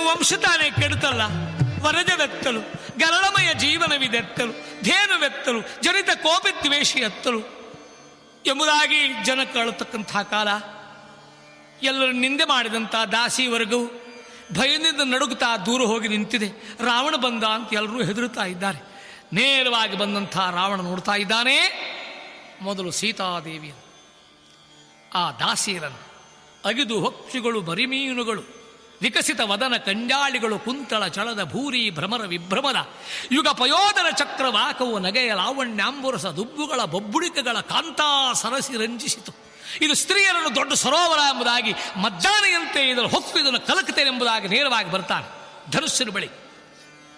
ವಂಶ ತಾನೇ ಕೆಡುತ್ತಲ್ಲ ವರಜವೆತ್ತಲು ಗರಳಮಯ ಜೀವನವಿದೆತ್ತಲು ಧೇನುವೆತ್ತಲು ಜನಿತ ಕೋಪಿ ದ್ವೇಷಿ ಎತ್ತಲು ಎಂಬುದಾಗಿ ಜನ ಕಳತಕ್ಕಂಥ ಕಾಲ ಎಲ್ಲರೂ ನಿಂದೆ ಮಾಡಿದಂಥ ದಾಸಿ ವರ್ಗವು ಭಯದಿಂದ ನಡುಗುತ್ತಾ ದೂರ ಹೋಗಿ ನಿಂತಿದೆ ರಾವಣ ಬಂದ ಅಂತ ಎಲ್ಲರೂ ಹೆದರುತ್ತಾ ಇದ್ದಾರೆ ನೇರವಾಗಿ ಬಂದಂಥ ರಾವಣ ನೋಡ್ತಾ ಇದ್ದಾನೆ ಮೊದಲು ಸೀತಾದೇವಿಯನ್ನು ಆ ದಾಸಿಯರನ್ನು ಅಗಿದು ಹೊಕ್ಷಿಗಳು ಬರಿಮೀನುಗಳು ವಿಕಸಿತ ವದನ ಕಂಜಾಳಿಗಳು ಕುಂತಳ ಚಳದ ಭೂರಿ ಭ್ರಮರ ವಿಭ್ರಮದ ಯುಗ ಪಯೋದರ ಚಕ್ರ ವಾಕವು ನಗೆಯ ಲಾವಣ್ಯಾಂಬುರಸ ದುಬ್ಬುಗಳ ಬೊಬ್ಬುಡಿಕೆಗಳ ಕಾಂತಾ ಸರಸಿ ರಂಜಿಸಿತು ಇದು ಸ್ತ್ರೀಯರನ್ನು ದೊಡ್ಡ ಸರೋವರ ಎಂಬುದಾಗಿ ಮಜ್ಜಾನೆಯಂತೆ ಇದರ ಹೊಕ್ಕು ಇದನ್ನು ಕಲಕುತ್ತೇನೆ ಎಂಬುದಾಗಿ ನೇರವಾಗಿ ಬರ್ತಾನೆ ಧನುಸ್ಸಿನ ಬಳಿ